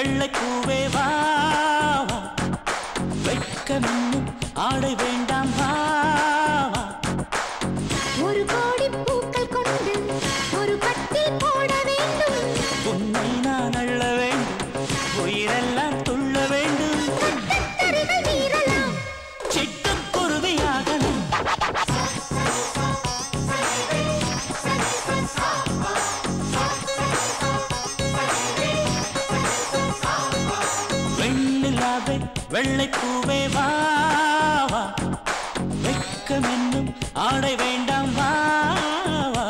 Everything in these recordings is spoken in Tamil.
வெள்ளை பூவே வா வா. வெட்கமென்னும் ஆடை வேண்டாம் வா வா. ஒரு கோடி பூக்கள் கொண்டு ஒரு பட்டில் போட வேண்டும் உன்னை நான் அள்ள வேண்டும் உயிரெல்லாம் துள்ள வேண்டும் கட்டத்தறிகள் மீறலாம் சிட்டுக்குருவியாகணும் வெண்ணிலாவே வெள்ளை பூவே வா வா வெட்கமென்னும் ஆடை வேண்டாம் வா வா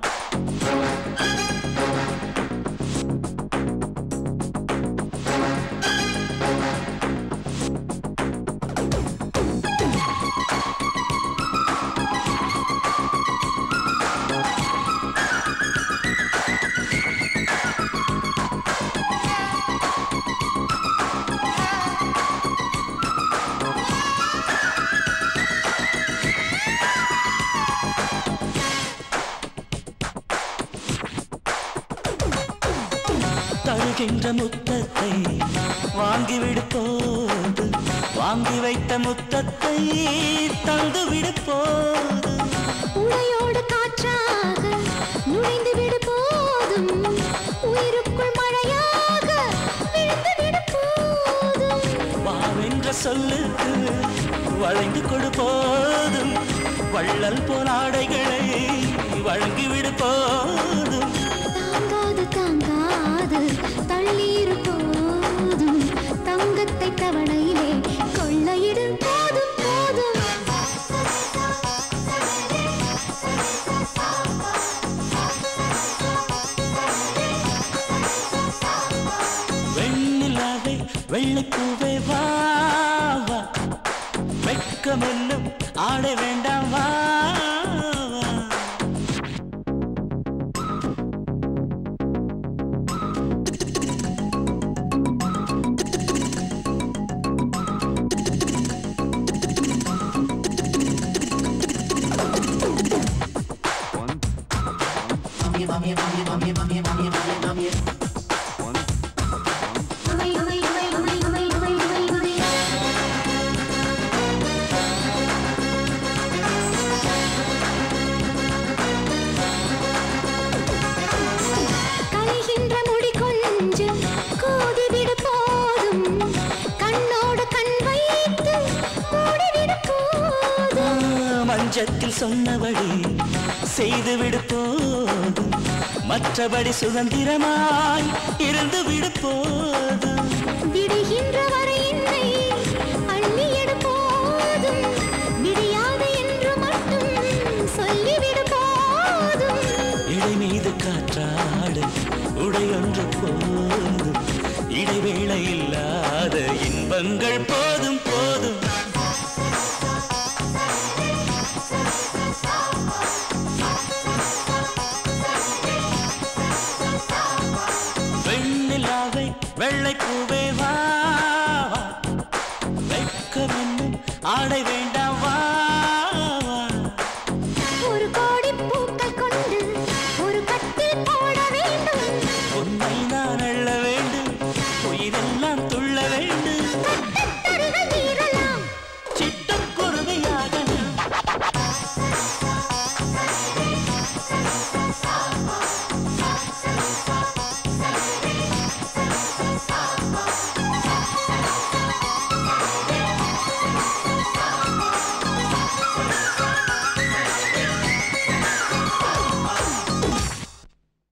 தருகின்ற முத்தத்தை வாங்கிவிடு போது வாங்கி வைத்த முத்தத்தை தந்து விடு போது உடையோடு காற்றாக நுழைந்து விடு போதும் உயிருக்குள் மழையாக விழுந்து விடு போதும் வாவென்ற சொல்லுக்கு வளைந்து கொடு போதும் வள்ளல் போல் ஆடைகளை வழங்கிவிடு போதும் தாங்காது தாங்காது தள்ளீரு போதும் தங்கத்தை தவணையிலே கொள்ளையிடு போதும் போதும் வெண்ணிலாவை வெள்ளைப்பூவே வா வா வெட்கமென்னும் ஆட வேண்டாம் வா வா. உமை உமை உமை உமை உமை உமை உமை உமை கலைகின்ற முடி கொஞ்சம் கோதிவிடு போதும் கண்ணோடு கண் வைத்து மூடிவிடு போதும் மஞ்சத்தில் சொன்னபடி செய்துவிடு போதும் மற்றபடி சுதந்திரமாய் இருந்து விடு போதும் விடுகின்ற வரை என்னை அள்ளியடு போதும் விடியாது என்று மட்டும் சொல்லிவிடு போதும் இடை மீது காற்றாடு உடையொன்று போதும் இடைவேளை இல்லாத இன்பங்கள் போதும் போதும் வெண்ணிலாவை வெள்ளை பூவே வா வா. வெட்கமென்னும் ஆடை